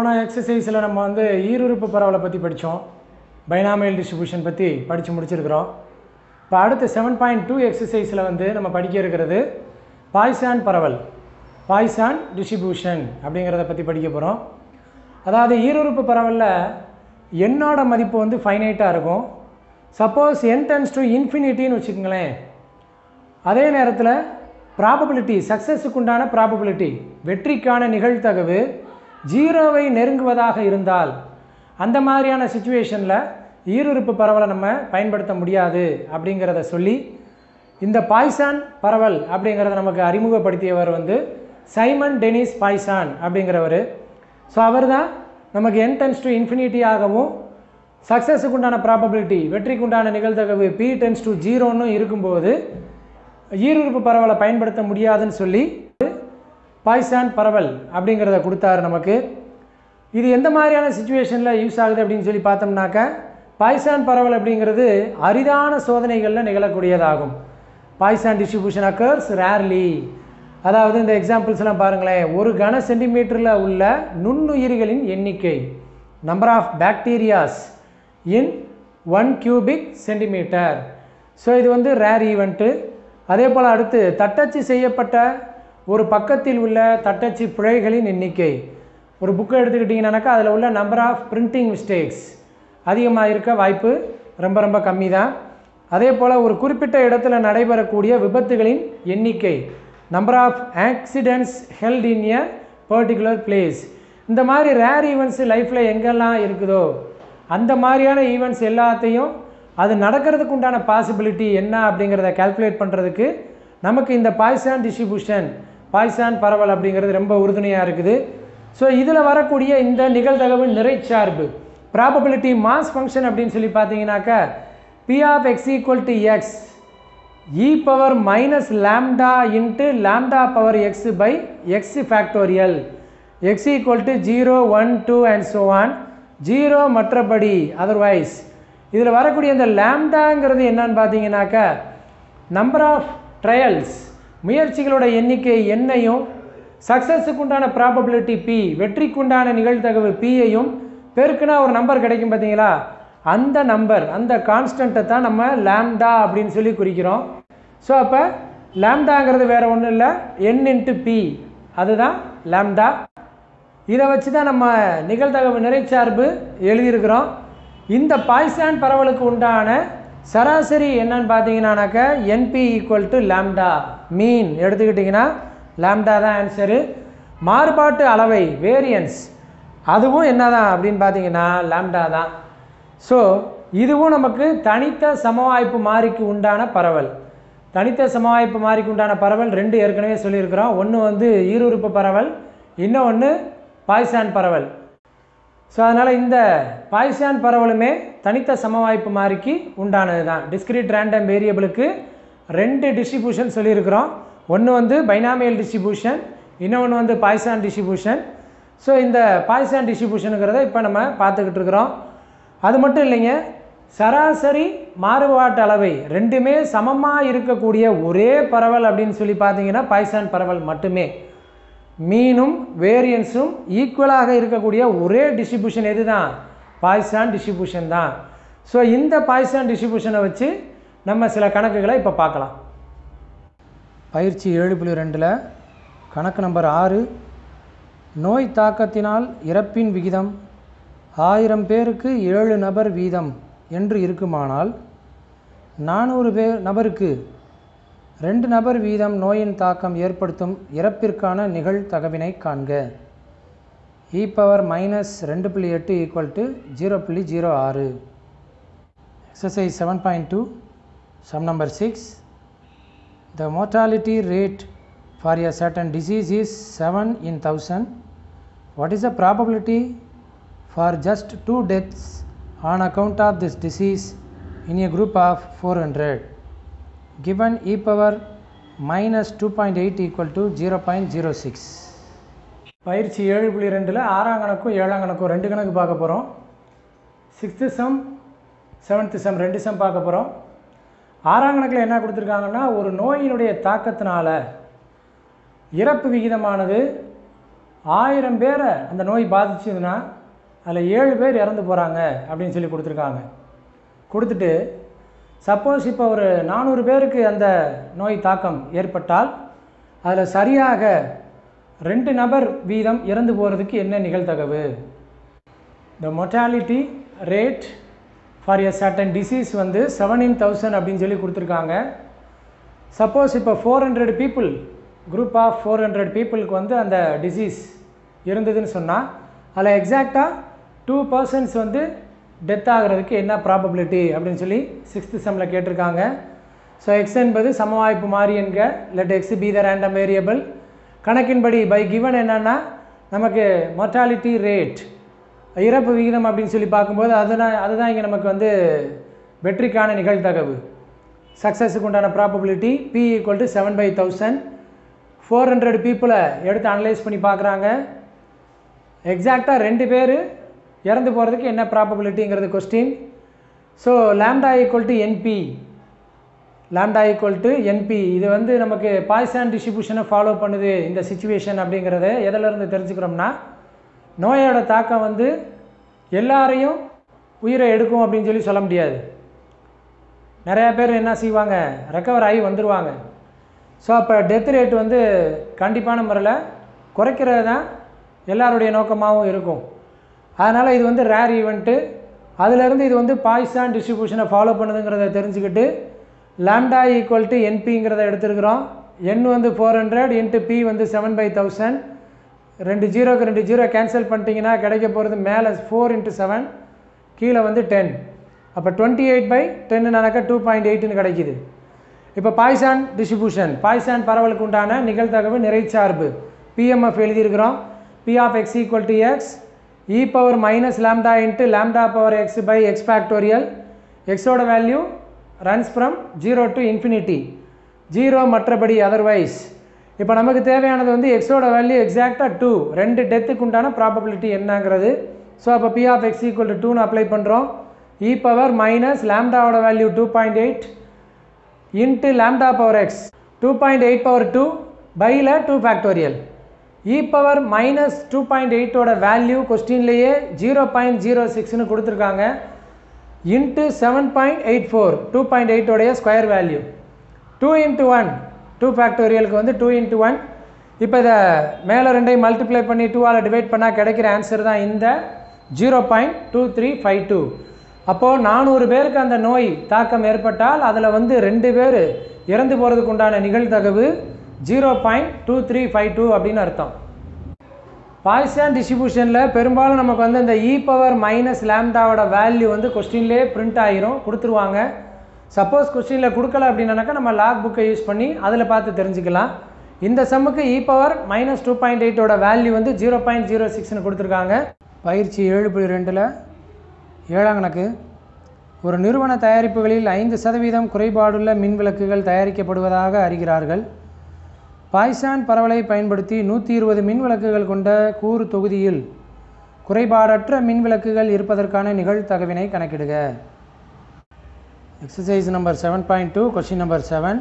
போன எக்ஸசைஸில் நம்ம வந்து ஈருறுப்பு பரவலை பற்றி படித்தோம் பைனாமியல் டிஸ்ட்ரிபியூஷன் பற்றி படித்து முடிச்சிருக்கிறோம் இப்போ அடுத்த செவன் பாயிண்ட் டூ எக்ஸசைஸில் வந்து நம்ம படிக்க இருக்கிறது பாய்சான் பரவல் பாய்சான் டிஸ்ட்ரிபியூஷன் அப்படிங்கிறத பற்றி படிக்க போகிறோம் அதாவது ஈருறுப்பு பரவலில் எண்ணோட மதிப்பு வந்து ஃபைனைட்டாக இருக்கும் சப்போஸ் என் டென்ஸ் டு இன்ஃபினிட்டின்னு வச்சுக்கோங்களேன் அதே நேரத்தில் ப்ராபபிலிட்டி சக்ஸஸுக்கு உண்டான ப்ராபபிலிட்டி வெற்றிக்கான நிகழ்தகவு ஜீரோவை நெருங்குவதாக இருந்தால் அந்த மாதிரியான சுச்சுவேஷனில் ஈருறுப்பு பரவலை நம்ம பயன்படுத்த முடியாது அப்படிங்கிறத சொல்லி இந்த பாய்சான் பரவல் அப்படிங்கிறத நமக்கு அறிமுகப்படுத்தியவர் வந்து சைமன் டெனிஸ் பாய்சான் அப்படிங்கிறவர் ஸோ அவர் தான் நமக்கு என் டென்ஸ் டு இன்ஃபினிட்டி ஆகவும் சக்ஸஸுக்கு உண்டான ப்ராபபிலிட்டி வெற்றிக்கு உண்டான நிகழ்தகவு பி டென்ஸ் டு ஜீரோன்னு இருக்கும்போது ஈருறுப்பு பரவலை பயன்படுத்த முடியாதுன்னு சொல்லி பாய்சான் பரவல் அப்படிங்கிறத கொடுத்தாரு நமக்கு இது எந்த மாதிரியான சுச்சுவேஷனில் யூஸ் ஆகுது அப்படின்னு சொல்லி பார்த்தோம்னாக்க பாய்சான் பரவல் அப்படிங்கிறது அரிதான சோதனைகளில் நிகழக்கூடியதாகும் பாய்சான் டிஸ்ட்ரிபியூஷன் அக்கர்ஸ் ரேர்லி அதாவது இந்த எக்ஸாம்பிள்ஸ்லாம் பாருங்களேன் ஒரு கன சென்டிமீட்டரில் உள்ள நுண்ணுயிரிகளின் எண்ணிக்கை number of bacterias in one cubic centimetre so இது வந்து ரேர் ஈவெண்ட்டு அதே போல் அடுத்து தட்டச்சு செய்யப்பட்ட ஒரு பக்கத்தில் உள்ள தட்டச்சு பிழைகளின் எண்ணிக்கை ஒரு புக்கை எடுத்துக்கிட்டிங்கனாக்கா அதில் உள்ள நம்பர் ஆஃப் பிரிண்டிங் மிஸ்டேக்ஸ் அதிகமாக இருக்க வாய்ப்பு ரொம்ப ரொம்ப கம்மி தான் அதே போல் ஒரு குறிப்பிட்ட இடத்துல நடைபெறக்கூடிய விபத்துகளின் எண்ணிக்கை number of accidents held in a particular place இந்த மாதிரி ரேர் ஈவெண்ட்ஸ் லைஃப்பில் எங்கெல்லாம் இருக்குதோ அந்த மாதிரியான ஈவெண்ட்ஸ் எல்லாத்தையும் அது நடக்கிறதுக்கு உண்டான பாசிபிலிட்டி என்ன அப்படிங்கிறத கால்குலேட் பண்ணுறதுக்கு நமக்கு இந்த பாய்சான் டிஸ்ட்ரிபியூஷன் பாய்சான் பரவல் அப்படிங்கிறது ரொம்ப உறுதுணையாக இருக்குது ஸோ இதில் வரக்கூடிய இந்த நிகழ்தகவு நிறைச்சார்பு ப்ராபபிலிட்டி மாஸ் ஃபங்க்ஷன் அப்படின்னு சொல்லி பார்த்தீங்கன்னாக்கா P of x equal to x e power minus lambda into lambda power x by x factorial x equal to zero one two and so on zero மற்றபடி otherwise இதில் வரக்கூடிய இந்த லேம்டாங்கிறது என்னன்னு பார்த்தீங்கன்னாக்கா number of trials முயற்சிகளோட எண்ணிக்கை என்னையும் சக்ஸஸுக்கு உண்டான probability B வெற்றிக்குண்டான நிகழ்தகவு பியையும் பெருக்குனா ஒரு நம்பர் கிடைக்கும் பார்த்தீங்களா அந்த நம்பர் அந்த கான்ஸ்டண்ட்டை தான் நம்ம லேம்டா அப்படின்னு சொல்லி குறிக்கிறோம் ஸோ அப்போ லேம்டாங்கிறது வேறு ஒன்றும் இல்லை என் இன்ட்டு பி அதுதான் லேம்டா இதை வச்சு தான் நம்ம நிகழ்தகவு நிறைச்சார்பு எழுதியிருக்கிறோம் இந்த பாய்சான் பரவலுக்கு உண்டான சராசரி என்னன்னு பார்த்தீங்கன்னாக்க n p equal to lambda mean எடுத்துக்கிட்டிங்கன்னா லேம்டா தான் ஆன்சரு மாறுபாட்டு அளவை வேரியன்ஸ் அதுவும் என்ன தான் அப்படின்னு பார்த்தீங்கன்னா லேம்டா தான் ஸோ இதுவும் நமக்கு தனித்த சமவாய்ப்பு மாறிக்கு உண்டான பரவல் தனித்த சமவாய்ப்பு மாறிக்கு உண்டான பரவல் ரெண்டு ஏற்கனவே சொல்லியிருக்கிறோம் ஒன்று வந்து ஈருறுப்பு பரவல் இன்னொன்று பாய்சான் பரவல் ஸோ அதனால் இந்த பாய்சான் பரவலுமே தனித்த சமவாய்ப்பு மாறிக்கு உண்டானது தான் டிஸ்கிரிட் ரேண்டம் வேரியபிளுக்கு ரெண்டு டிஸ்ட்ரிபியூஷன் சொல்லியிருக்கிறோம் ஒன்று வந்து பைனாமியல் டிஸ்ட்ரிபியூஷன் இன்னொன்று வந்து பாய்சான் டிஸ்ட்ரிபியூஷன் ஸோ இந்த பாய்சான் டிஸ்ட்ரிபியூஷனுங்கிறத இப்போ நம்ம பார்த்துக்கிட்டு இருக்கிறோம் அது மட்டும் இல்லைங்க சராசரி மாறுபாட்டு அளவை ரெண்டுமே சமமாக இருக்கக்கூடிய ஒரே பரவல் அப்படின்னு சொல்லி பார்த்தீங்கன்னா பாய்சான் பரவல் மட்டுமே மீனும் வேரியன்ஸும் ஈக்குவலாக இருக்கக்கூடிய ஒரே டிஸ்ட்ரிபியூஷன் எது தான் பாய்சான் டிஸ்ட்ரிபியூஷன் தான் ஸோ இந்த பாய்சான் டிஸ்ட்ரிபியூஷனை வச்சு நம்ம சில கணக்குகளை இப்போ பார்க்கலாம் பயிற்சி ஏழு புள்ளி ரெண்டில் கணக்கு நம்பர் ஆறு நோய் தாக்கத்தினால் இறப்பின் விகிதம் ஆயிரம் பேருக்கு ஏழு நபர் வீதம் என்று இருக்குமானால் நானூறு பேர் நபருக்கு ரெண்டு நபர் வீதம் நோயின் தாக்கம் ஏற்படுத்தும் இறப்பிற்கான நிகழ்தகவினை காண்க இ பவர் மைனஸ் ரெண்டு புள்ளி எட்டு ஈக்குவல் டு ஜீரோ புள்ளி ஜீரோ ஆறு exercise seven point two sum number six the mortality rate for a certain disease is seven in thousand what is the probability for just two deaths on account of this disease in a group of four hundred given e power minus 2.8 equal to 0.06 பயிற்சி ஏழு புள்ளி ரெண்டில் ஆறாம் கணக்கும் ஏழாம் கணக்கும் ரெண்டு கணக்கு பார்க்க போகிறோம் சிக்ஸ்த்து சம் செவன்த்து சம் ரெண்டு சம் பார்க்க போகிறோம் ஆறாம் கணக்கில் என்ன கொடுத்துருக்காங்கன்னா ஒரு நோயினுடைய தாக்கத்தினால இறப்பு விகிதமானது ஆயிரம் பேரை அந்த நோய் பாதிச்சதுன்னா அதில் ஏழு பேர் இறந்து போகிறாங்க அப்படின்னு சொல்லி கொடுத்துருக்காங்க கொடுத்துட்டு சப்போஸ் இப்போ ஒரு நானூறு பேருக்கு அந்த நோய் தாக்கம் ஏற்பட்டால் அதில் சரியாக ரெண்டு நபர் வீதம் இறந்து போகிறதுக்கு என்ன நிகழ்தகவு the mortality rate for a certain disease வந்து செவன்டீன் தௌசண்ட் அப்படின்னு சொல்லி கொடுத்துருக்காங்க சப்போஸ் இப்போ four hundred people group of four hundred பீப்புளுக்கு வந்து அந்த டிசீஸ் இருந்ததுன்னு சொன்னால் அதில் எக்ஸாக்டாக டூ பர்சன்ஸ் வந்து டெத் ஆகிறதுக்கு என்ன ப்ராபபிலிட்டி அப்படின்னு சொல்லி சிக்ஸ்த்து செம்மில் கேட்டிருக்காங்க ஸோ எக்ஸ் என்பது சமவாய்ப்பு மாறி என்க let x be the random variable கணக்கின்படி பை கிவன் என்னன்னா நமக்கு மொர்டாலிட்டி ரேட் இறப்பு விகிதம் அப்படின்னு சொல்லி பார்க்கும்போது அதுதான் அதுதான் இங்கே நமக்கு வந்து வெற்றிக்கான நிகழ்தகவு சக்ஸஸுக்கு உண்டான probability p equal to seven by thousand four hundred பீப்புளை எடுத்து அனலைஸ் பண்ணி பார்க்குறாங்க எக்ஸாக்டாக ரெண்டு பேர் இறந்து போகிறதுக்கு என்ன ப்ராபபிலிட்டிங்கிறது question so lambda equal to n p lambda equal to n p இது வந்து நமக்கு பாய்சான் டிஸ்ட்ரிபியூஷனை ஃபாலோ பண்ணுது இந்த சுச்சுவேஷன் அப்படிங்கிறத எதிலிருந்து தெரிஞ்சுக்கிறோம்னா நோயோட தாக்கம் வந்து எல்லாரையும் உயிரை எடுக்கும் அப்படின்னு சொல்லி சொல்ல முடியாது நிறையா பேர் என்ன செய்வாங்க ரெக்கவர் ஆகி வந்துடுவாங்க ஸோ அப்போ டெத் ரேட் வந்து கண்டிப்பான முறையில் குறைக்கிறது தான் எல்லாருடைய நோக்கமாகவும் இருக்கும் அதனால் இது வந்து ரேர் ஈவெண்ட்டு அதிலேருந்து இது வந்து பாய்சான் டிஸ்ட்ரிபியூஷனை ஃபாலோ பண்ணுதுங்கிறத தெரிஞ்சுக்கிட்டு லேம்டா ஈக்குவல் டு என்பிங்கிறத எடுத்துருக்குறோம் என் வந்து ஃபோர் ஹண்ட்ரட் இன்ட்டு பி வந்து செவன் பை தௌசண்ட் ரெண்டு ஜீரோக்கு ரெண்டு ஜீரோ கேன்சல் பண்ணிட்டீங்கன்னா கிடைக்க போகிறது மேலே ஃபோர் இன்ட்டு செவன் கீழே வந்து டென் அப்போ டுவெண்ட்டி எயிட் பை டென்னுனாக்கா டூ பாயிண்ட் எயிட்னு கிடைக்குது இப்போ பாய்சான் டிஸ்ட்ரிபியூஷன் பாய்சான் பரவலுக்கு உண்டான நிகழ்தகவு நிறைச்சார்பு பிஎம்எஃப் எழுதியிருக்கிறோம் P of x equal to x e power minus lambda into lambda power x by x factorial எக்ஸோட value runs from zero to infinity zero மற்றபடி அதர்வைஸ் இப்போ நமக்கு தேவையானது வந்து எக்ஸோட வேல்யூ எக்ஸாக்டாக டூ ரெண்டு டெத்துக்கு உண்டான ப்ராபபிலிட்டி என்னங்கிறது ஸோ அப்போ P of x equal to டூன்னு அப்ளை பண்ணுறோம் இ பவர் மைனஸ் லேம்டாவோட value two point eight into lambda power x two point eight power two பையில் two factorial e power minus two point எயிட்டோட value கொஸ்டின்லேயே zero point zero சிக்ஸ்னு கொடுத்துருக்காங்க into seven point eight four two point எயிட்டோடைய square value two into one two ஃபேக்டோரியலுக்கு வந்து two into one இப்போ இதை மேலே ரெண்டையும் மல்டிப்ளை பண்ணி டூவால் டிவைட் பண்ணால் கிடைக்கிற ஆன்சர் தான் இந்த zero point two three five two அப்போது நானூறு பேருக்கு அந்த நோய் தாக்கம் ஏற்பட்டால் அதில் வந்து ரெண்டு பேர் இறந்து போகிறதுக்கு உண்டான நிகழ்தகவு zero point two three five two அப்படின்னு அர்த்தம் பாய்சான் டிஸ்ட்ரிபியூஷனில் பெரும்பாலும் நமக்கு வந்து இந்த இ பவர் மைனஸ் லேம்டாவோட வேல்யூ வந்து கொஸ்டின்லேயே பிரிண்ட் ஆகிரும் கொடுத்துருவாங்க சப்போஸ் கொஸ்டினில் கொடுக்கல அப்படின்னாக்கா நம்ம லாக் புக்கை யூஸ் பண்ணி அதில் பார்த்து தெரிஞ்சுக்கலாம் இந்த சம்முக்கு e power minus two point எயிட்டோட வேல்யூ வந்து ஜீரோ பாயிண்ட் ஜீரோ சிக்ஸ்னு கொடுத்துருக்காங்க பயிற்சி ஏழு புள்ளி ரெண்டில் ஏழாம் கணக்கு ஒரு நிறுவன தயாரிப்புகளில் ஐந்து சதவீதம் குறைபாடுள்ள மின் விளக்குகள் தயாரிக்கப்படுவதாக அறிகிறார்கள் பாய்சான் பரவலை பயன்படுத்தி நூற்றி இருபது மின் விளக்குகள் கொண்ட கூறு தொகுதியில் குறைபாடற்ற மின் விளக்குகள் இருப்பதற்கான நிகழ்தகவினை கணக்கிடுக exercise number seven point two question number seven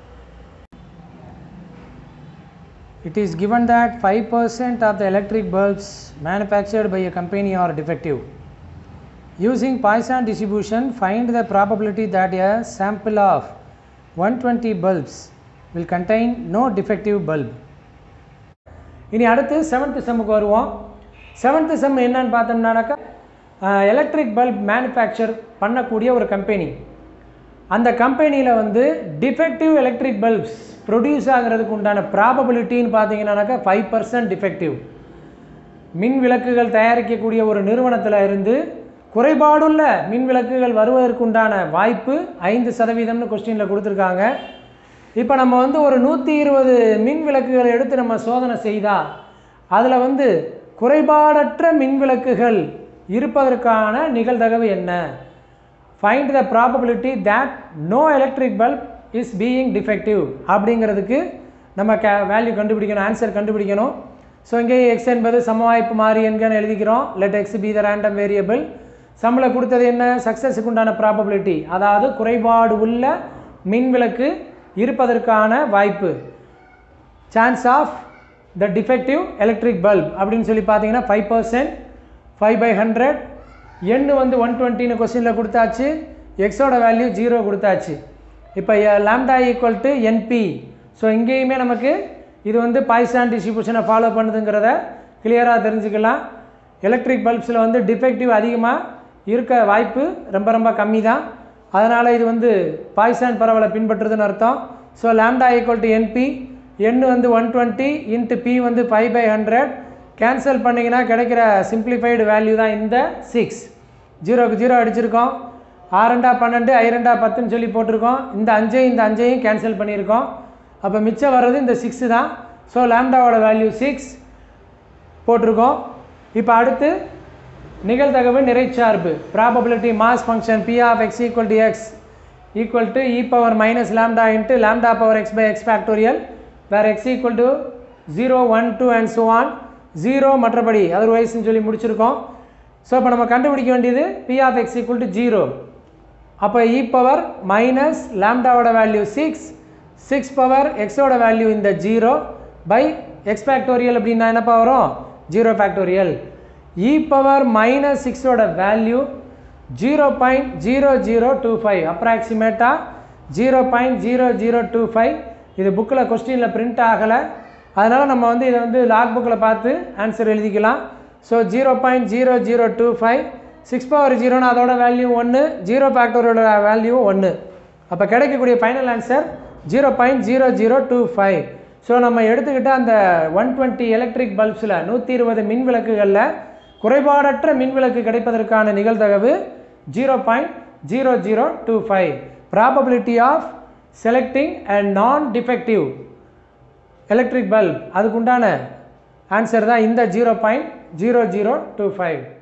It is given that 5% of the electric bulbs manufactured by a company are defective. Using Poisson distribution, find the probability that a sample of 120 bulbs will contain no defective bulb. இனி அடுத்து seventh செம்முக்கு வருவோம் seventh செம் என்னன்னு பார்த்தோம்னாக்கா electric bulb manufacture பண்ணக்கூடிய ஒரு company அந்த கம்பெனியில் வந்து டிஃபெக்டிவ் எலக்ட்ரிக் பல்ப்ஸ் ப்ரொடியூஸ் ஆகிறதுக்கு உண்டான ப்ராபபிலிட்டின்னு பார்த்தீங்கன்னாக்கா ஃபைவ் பர்சன்ட் டிஃபெக்டிவ் மின் விளக்குகள் தயாரிக்கக்கூடிய ஒரு நிறுவனத்தில் இருந்து குறைபாடுள்ள மின் விளக்குகள் வருவதற்குண்டான வாய்ப்பு ஐந்து சதவீதம்னு கொஸ்டினில் கொடுத்துருக்காங்க இப்போ நம்ம வந்து ஒரு நூற்றி இருபது மின் விளக்குகளை எடுத்து நம்ம சோதனை செய்தால் அதில் வந்து குறைபாடற்ற மின் விளக்குகள் இருப்பதற்கான நிகழ்தகவு என்ன find the probability that no electric bulb is being defective அப்படிங்கிறதுக்கு நம்ம கே வேல்யூ கண்டுபிடிக்கணும் ஆன்சர் கண்டுபிடிக்கணும் ஸோ இங்கே எக்ஸ் என்பது சமவாய்ப்பு மாறி என்கன்னு எழுதிக்கிறோம் let x be the random variable சம்பளம் கொடுத்தது என்ன சக்ஸஸுக்கு உண்டான ப்ராபபிலிட்டி அதாவது குறைபாடு உள்ள மின் விளக்கு இருப்பதற்கான வாய்ப்பு chance of the defective electric bulb அப்படின்னு சொல்லி பார்த்தீங்கன்னா five percent five by hundred எண் வந்து ஒன் டுவெண்ட்டின்னு கொஸ்டினில் கொடுத்தாச்சு எக்ஸோட வேல்யூ ஜீரோ கொடுத்தாச்சு இப்போ lambda equal to n p so இங்கேயுமே நமக்கு இது வந்து பாய்சான் டிஸ்ட்ரிபியூஷனை ஃபாலோ பண்ணுதுங்கிறத கிளியராக தெரிஞ்சுக்கலாம் எலக்ட்ரிக் பல்ப்ஸில் வந்து டிஃபெக்டிவ் அதிகமாக இருக்க வாய்ப்பு ரொம்ப ரொம்ப கம்மி தான் அதனால் இது வந்து பாய்சான் பரவலை பின்பற்றுதுன்னு அர்த்தம் so lambda equal to n p எண் வந்து ஒன் டுவெண்ட்டி இன்ட்டு பி வந்து ஃபைவ் பை ஹண்ட்ரட் கேன்சல் பண்ணிங்கன்னா கிடைக்கிற சிம்பிளிஃபைடு வேல்யூ தான் இந்த சிக்ஸ் ஜீரோக்கு ஜீரோ அடிச்சிருக்கோம் ஆறண்டா பன்னெண்டு ஐரெண்டா பத்துன்னு சொல்லி போட்டிருக்கோம் இந்த அஞ்சையும் இந்த அஞ்சையும் கேன்சல் பண்ணியிருக்கோம் அப்போ மிச்சம் வர்றது இந்த சிக்ஸு தான் ஸோ லாம்டாவோட வேல்யூ சிக்ஸ் போட்டிருக்கோம் இப்போ அடுத்து நிகழ்தகவு நிறைச்சார்பு probability mass function P of x equal to x equal to e power minus lambda into lambda power x by x factorial where x equal to zero one two and so on zero மற்றபடி அதர்வைஸ்ன்னு சொல்லி முடிச்சிருக்கோம் so இப்போ நம்ம கண்டுபிடிக்க வேண்டியது P of x equal to zero அப்போ e power minus லாம்டாவோட வேல்யூ சிக்ஸ் சிக்ஸ் பவர் எக்ஸோட வேல்யூ இந்த ஜீரோ பை எக்ஸ் ஃபேக்டோரியல் அப்படின்னா என்னப்பா வரும் zero factorial e power minus சிக்ஸோட value zero point zero zero two five அப்ராக்சிமேட்டாக zero point zero zero two five இது புக்கில் கொஸ்டினில் பிரிண்ட் ஆகலை அதனால் நம்ம வந்து இதை வந்து லாக் புக்கில் பார்த்து ஆன்சர் எழுதிக்கலாம் so zero point zero zero two five six power ஜீரோனா அதோட வேல்யூ ஒன்று ஜீரோ ஃபேக்டரோட வேல்யூ ஒன்று அப்போ கிடைக்கக்கூடிய final answer zero point zero zero two five so நம்ம எடுத்துக்கிட்ட அந்த ஒன் டுவெண்ட்டி எலக்ட்ரிக் பல்ப்ஸில் நூற்றி இருபது மின் விளக்குகளில் குறைபாடற்ற மின் விளக்கு கிடைப்பதற்கான நிகழ்தகவு zero point zero zero two five probability of selecting and non defective electric bulb அதுக்குண்டான ஆன்சர் தான் இந்த zero point zero zero two five